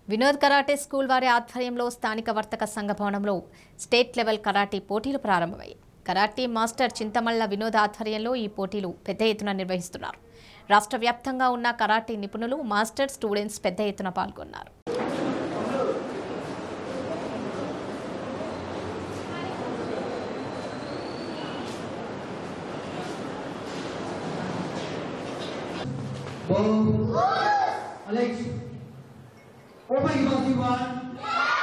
Vinod karate school వారి ఆధ్వర్యంలో స్థానిక వర్తక సంఘ భవనంలో స్టేట్ లెవెల్ కరాటే పోటీలు ప్రారంభమయ్యాయి కరాటే మాస్టర్ చింతమల్ల వినోద్ ఆధ్వర్యంలో ఈ పోటీలు పెద్ద ఎత్తున నిర్వహిస్తున్నారు రాష్ట్ర వ్యాప్తంగా ఉన్న కరాటే నిపుణులు మాస్టర్ స్టూడెంట్స్ పెద్ద ఎత్తున పాల్గొన్నారు Boom. Alex. Open your mouth, one.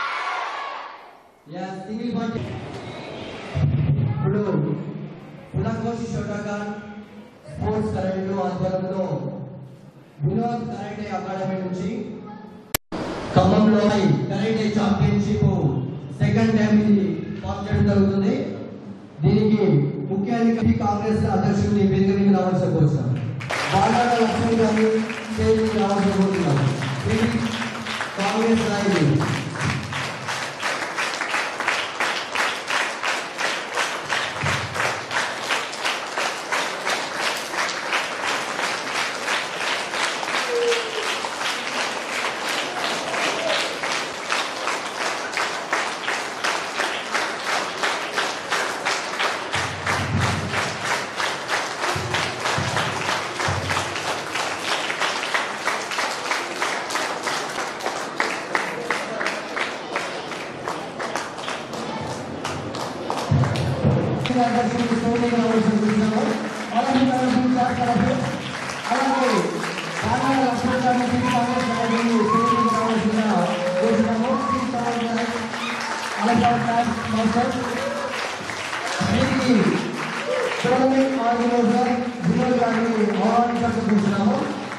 Yes, single one. ఇప్పుడు పులకోశి షోటాగాన్ స్పోర్ట్స్ కరాటే ఆధ్వర్యంలో వినోద్ కరాటే అకాడమీ నుంచి ఖమ్మంలో కరాటే ఛాంపియన్షిప్ సెకండ్ టైం ఇది పాస్ చేయడం జరుగుతుంది దీనికి ముఖ్య అతిథి కాంగ్రెస్ అధ్యక్షుడిని వేదిక మీద రావాల్సి కోరుతున్నాం బాలాడ లక్ష్మణ్ గారిని స్టేజ్ మీద రావాల్సి కోరుతున్నాం దీనికి కాంగ్రెస్ నాయకులు అధ్యక్షుడిని స్టేజ్ మీద రావాల్సి కోరుతున్నాము అలాగే తరఫు తరఫు అలాగే బాలాడ లక్ష్మణ్ గారిని టీడీ కాంగ్రెస్ నాయకులు స్టేజ్ మీద రావాల్సిన కోరుతున్నాము టీడీ కాంగ్రెస్ నాయకులు అలాగే మాస్టర్ దీనికి టోర్నమెంట్ ఆర్గనైజర్ వినోద్ గారిని ఆహ్వానించాల్సి కూర్చున్నాము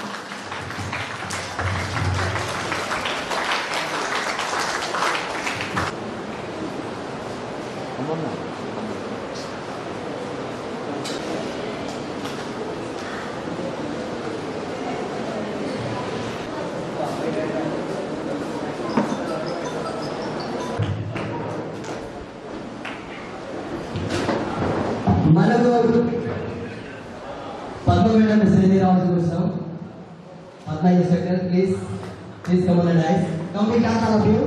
మనకు పద్మ మేడం శ్రేణి రావాల్సి కూర్చున్నాం Padma instructor please please come on dais come we class all of you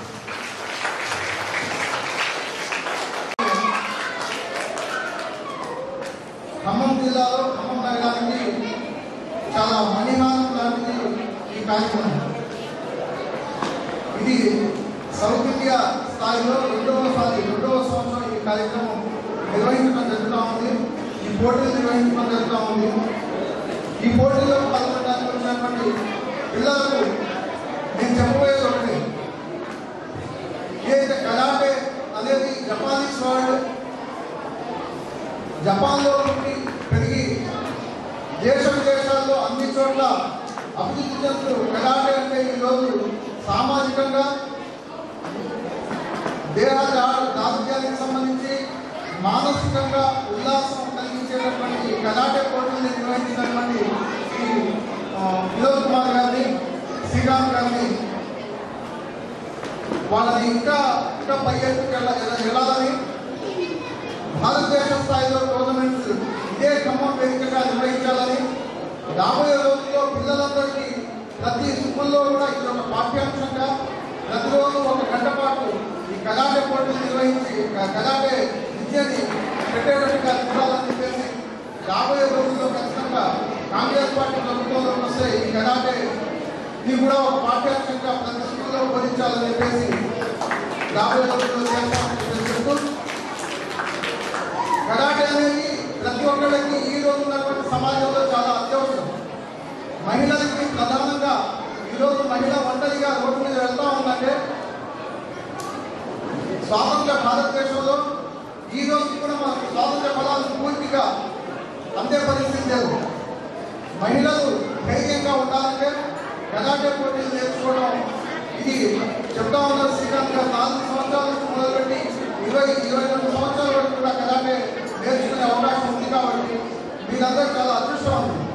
Khammam జిల్లాలో ఖమ్మం నగరానికి చాలా మణిహారం లాంటిది ఈ కార్యక్రమం ఇది సౌత్ ఇండియా స్థాయిలో రెండవసారి రెండవ సంవత్సరం ఈ కార్యక్రమం నిర్వహించడం జరుగుతూ ఉంది ఈ పోటీలు నిర్వహించడం జరుగుతూ ఉంది ఈ పోటీలో పాల్గొనడానికి వచ్చినటువంటి పిల్లలకు నేను చెప్పబోయేది ఒకటి ఏదైతే కరాటే అనేది జపానీస్ వాళ్ళు జపాన్లో పుట్టి పెరిగి దేశ విదేశాల్లో అన్ని చోట్ల అభివృద్ధి చెందుతూ కరాటే అంటే ఈరోజు సామాజికంగా దేహ దా- దారుఢ్యానికి సంబంధించి మానసికంగా ఉల్లాసం కలిగించేటటువంటి ఈ కరాటే పోటీలు నిర్వహించినటువంటి ఈ ఆ, వినోద్ కుమార్ గారిని శ్రీరామ్ గారిని వాళ్ళని ఇంకా ఇంకా పై ఎత్తుకు వెళ్ళ- వెళ్ళ- వెళ్ళాలని భారతదేశ స్థాయిలో టోర్నమెంట్స్ ఇదే ఖమ్మం వేదికగా నిర్వహించాలని రాబోయే రోజుల్లో పిల్లలందరికీ ప్రతి స్కూల్లో కూడా ఇది ఒక పాఠ్యాంశంగా ప్రతిరోజు ఒక గంట పాటు ఈ కరాటే పోటీలు నిర్వహించి క- కరాటే విద్యని పెట్టేటట్టుగా చూడాలని చెప్పేసి రాబోయే రోజుల్లో ఖచ్చితంగా కాంగ్రెస్ పార్టీ ప్రభుత్వంలోకి వస్తే ఈ కరాటే ఇది కూడా ఒక పాఠ్యాంశంగా ప్రతి స్కూల్లో బోధించాలని చెప్పేసి రాబోయే రోజుల్లో చేస్తామని చెప్పేసి చెప్తూ కరాటే అనేది ప్రతి ఒక్కరికి ఈ రోజు ఉన్నటువంటి సమాజంలో చాలా అత్యవసరం మహిళలకి ప్రధానంగా ఈరోజు మహిళ ఒంటరిగా రోడ్డు మీద వెళ్తా ఉందంటే స్వాతంత్ర భారతదేశంలో ఈ రోజు కూడా మనకు స్వాతంత్ర ఫలాలు పూర్తిగా అందే పరిస్థితి లేదు మహిళలు ధైర్యంగా ఉండాలంటే కరాటే పోటీలు నేర్చుకోవడం ఇది చెప్తా ఉన్నారు శ్రీకాంత్ గారు నాలుగు సంవత్సరాల నుంచి మొదలుపెట్టి ఇరవై ఇరవై రెండు సంవత్సరాల వరకు కూడా కరాటే నేర్చుకునే అవకాశం ఉంది కాబట్టి మీరందరూ చాలా అదృష్టవంతులు